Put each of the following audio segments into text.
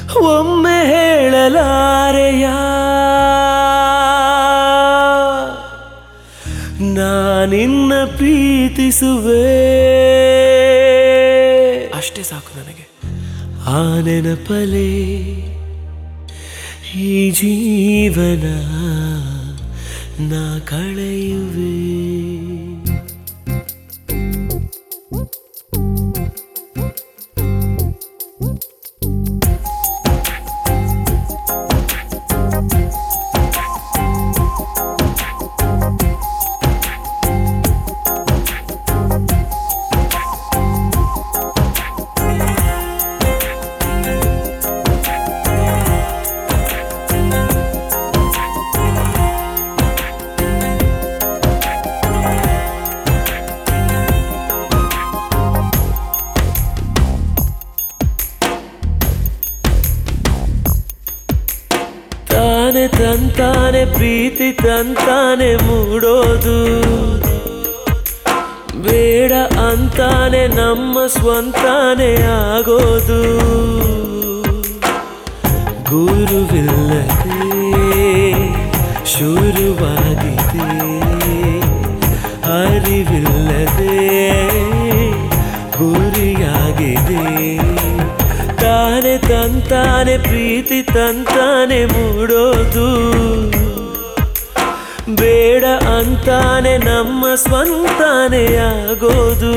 ಒಮ್ಮೆ ಹೇಳಲಾರೆಯ ನಾನಿನ್ನ ಪ್ರೀತಿಸುವೆ ಅಷ್ಟೇ ಸಾಕು ನನಗೆ ಆ ನೆನಪಲೆ ಈ ಜೀವನ ನಾ ಕಳೆಯುವೆ ತಾನೆ ತಂತಾನೆ ಪ್ರೀತಿ ತಂತಾನೆ ಮೂಡೋದು ಬೇಡ ಅಂತಾನೆ ನಮ್ಮ ಸ್ವಂತಾನೆ ಆಗೋದು ಗುರುವಿಲ್ಲದೆ ಶುರುವಾಗಿದೆ ಅರಿವಿಲ್ಲದೆ ಗುರಿಯಾಗಿದೆ ತಾನೆ ತಂತಾನೆ ಪ್ರೀತಿ ತಂತಾನೆ ಮೂಡೋದು ಬೇಡ ಅಂತಾನೆ ನಮ್ಮ ಸ್ವಂತಾನೆ ಆಗೋದು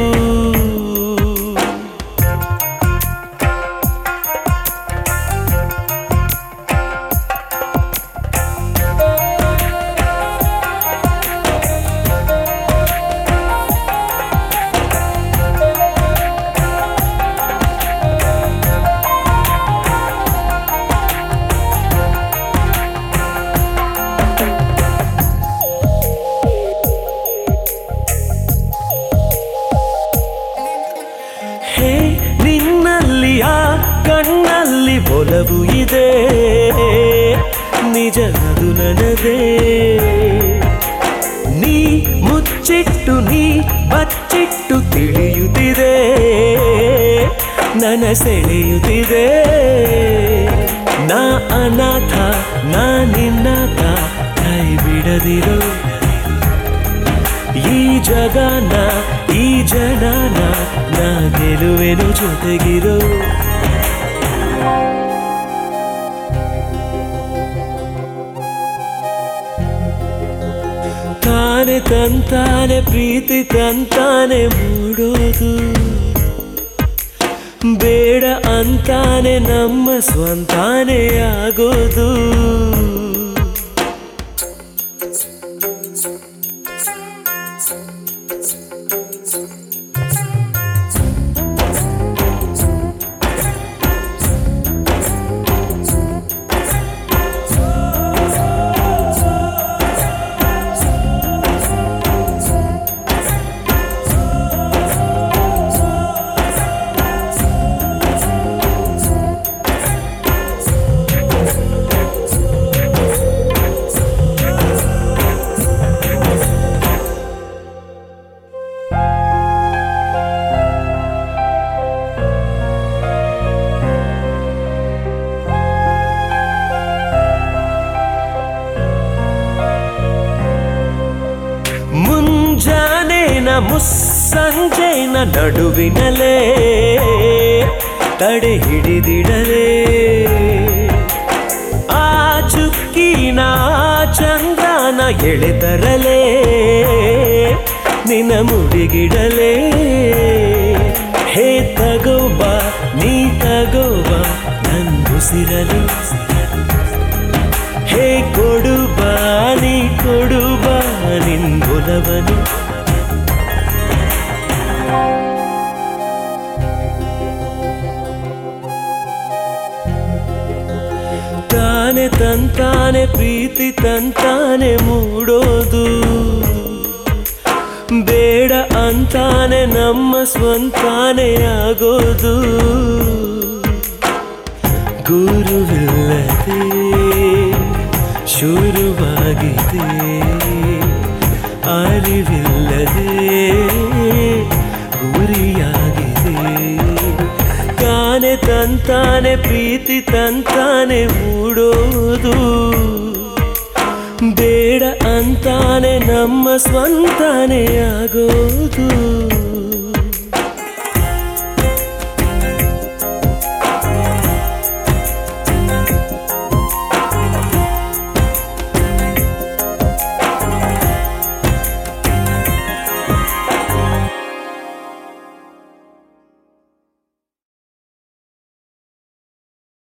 ಹೇ ನಿನ್ನಲ್ಲಿ ಆ ಕಣ್ಣಲ್ಲಿ ಒಲವು ಇದೆ ನಿಜ ಅದು ನನದೇ ನೀ ಮುಚ್ಚಿಟ್ಟು ನೀ ಬಚ್ಚಿಟ್ಟು ತಿಳಿಯುತ್ತಿದೆ ನನ್ನ ಸೆಳೆಯುತ್ತಿದೆ ನಾ ಅನಾಥ ನಾ ನಿನ್ನಾಥ ಕೈ ಬಿಡದಿರೋ ಈ ಜಗನ ಈ ಜನನ ನಾ ಗೆಲುವೆನು ಜೊತೆಗಿರೋ ತಾನೆ ತಂತಾನೆ ಪ್ರೀತಿ ತಂತಾನೆ ಮೂಡೋದು ಬೇಡ ಅಂತಾನೆ ನಮ್ಮ ಸ್ವಂತಾನೆ ಆಗೋದು ಮುಂಜಾನೆನ ಮುಸ್ಸಂಜೆನ ನಡುವಿನಲೇ ತಡೆ ಹಿಡಿದಿಡಲೇ ಆ ಚುಕ್ಕಿನ ಚಂದ್ರನ ಎಳೆತರಲೇ ನಿನ್ನ ಮುಡಿಗಿಡಲೇ ಹೇ ತಗೋಬ ನೀ ತಗೋಬ ನಂದುಸಿರಲು ಹೇ ಕೊಡುಬ ನೀ ಕೊಡುಬ ನಿನ್ಗೊಲವನು ತಾನೆ ತಂತಾನೆ ಪ್ರೀತಿ ತಂತಾನೆ ಮೂಡೋದು ಬೇಡ ಅಂತಾನೆ ನಮ್ಮ ಸ್ವಂತಾನೆ ಆಗೋದು ಗುರುವಿಲ್ಲದೆ ಶುರುವಾಗಿದೆ ಅರಿವಿಲ್ಲದೆ ಗುರಿಯಾಗಿದೆ ಕಾಲ ತಾನೆ ತಂತಾನೆ ಪ್ರೀತಿ ತಂತಾನೆ ಮೂಡೋದು ಬೇಡ ಅಂತಾನೆ ನಮ್ಮ ಸ್ವಂತಾನೆ ಆಗೋದು